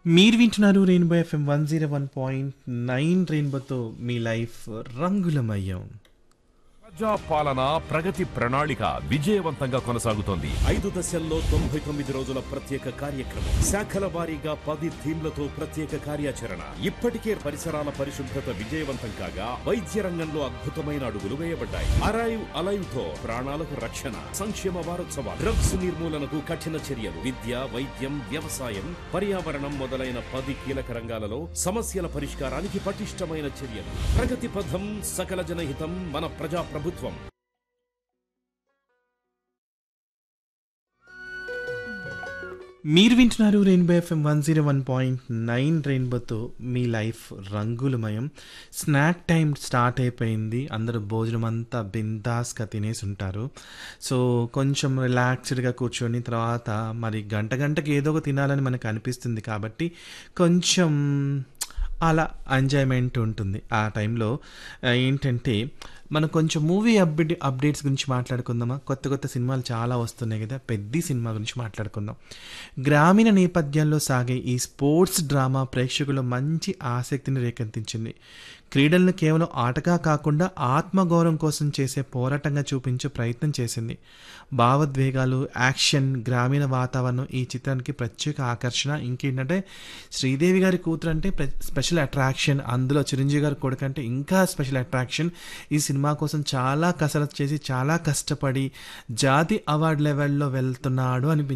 మీరు వింటున్నారు Rainbow FM one zero one point nine రెయిన్బోతో మీ లైఫ్ రంగులమయం ప్రజా పాలన ప్రగతి ప్రణాళిక విజయవంతంగా కొనసాగుతోంది ఐదు దశల్లో తొంభై తొమ్మిది రోజుల ప్రత్యేక కార్యక్రమం శాఖల వారీగా పది థీమ్లతో ప్రత్యేక కార్యాచరణ ఇప్పటికే పరిసరాల పరిశుభ్రత విజయవంతం కాగా వైద్య రంగంలో అద్భుతమైన అడుగులు వేయబడ్డాయి అరైవ్ అలైవ్ తో ప్రాణాలకు రక్షణ సంక్షేమ వారోత్సవాలు డ్రగ్స్ నిర్మూలనకు కఠిన చర్యలు విద్య వైద్యం వ్యవసాయం పర్యావరణం మొదలైన పది కీలక రంగాలలో సమస్యల పరిష్కారానికి పటిష్టమైన చర్యలు ప్రగతి పథం సకల జనహితం మన ప్రజా ప్రభుత్వం మీరు వింటున్నారు Rainbow FM one zero one point nine రెయిన్బోతో మీ లైఫ్ రంగులమయం స్నాక్ టైం స్టార్ట్ అయిపోయింది అందరూ భోజనం అంతా బిందాస్గా తినేసి ఉంటారు సో కొంచెం రిలాక్స్డ్గా కూర్చొని తర్వాత మరి గంట గంటకి ఏదో ఒక తినాలని మనకు అనిపిస్తుంది కాబట్టి కొంచెం అలా ఎంజాయ్మెంట్ ఉంటుంది ఆ టైంలో ఆ, ఏంటంటే మనం కొంచెం మూవీ అప్డేట్ అప్డేట్స్ గురించి మాట్లాడుకుందామా కొత్త కొత్త సినిమాలు చాలా వస్తున్నాయి కదా పెద్ద సినిమా గురించి మాట్లాడుకుందాం గ్రామీణ నేపథ్యంలో సాగే ఈ స్పోర్ట్స్ డ్రామా ప్రేక్షకుల్లో మంచి ఆసక్తిని రేకెత్తించింది క్రీడలను కేవలం ఆటగా కాకుండా ఆత్మగౌరవం కోసం చేసే పోరాటంగా చూపించే ప్రయత్నం చేసింది భావోద్వేగాలు యాక్షన్ గ్రామీణ వాతావరణం ఈ చిత్రానికి ప్రత్యేక ఆకర్షణ ఇంకేంటంటే శ్రీదేవి గారి కూతురు అంటే ప్ర- స్పెషల్ అట్రాక్షన్ అందులో చిరంజీవి గారి కొడుకు అంటే ఇంకా స్పెషల్ అట్రాక్షన్ ఈ సినిమా కోసం చాలా కసరత్తు చేసి చాలా కష్టపడి జాతి అవార్డు లెవెల్లో వెళ్తున్నాడు అనిపించింది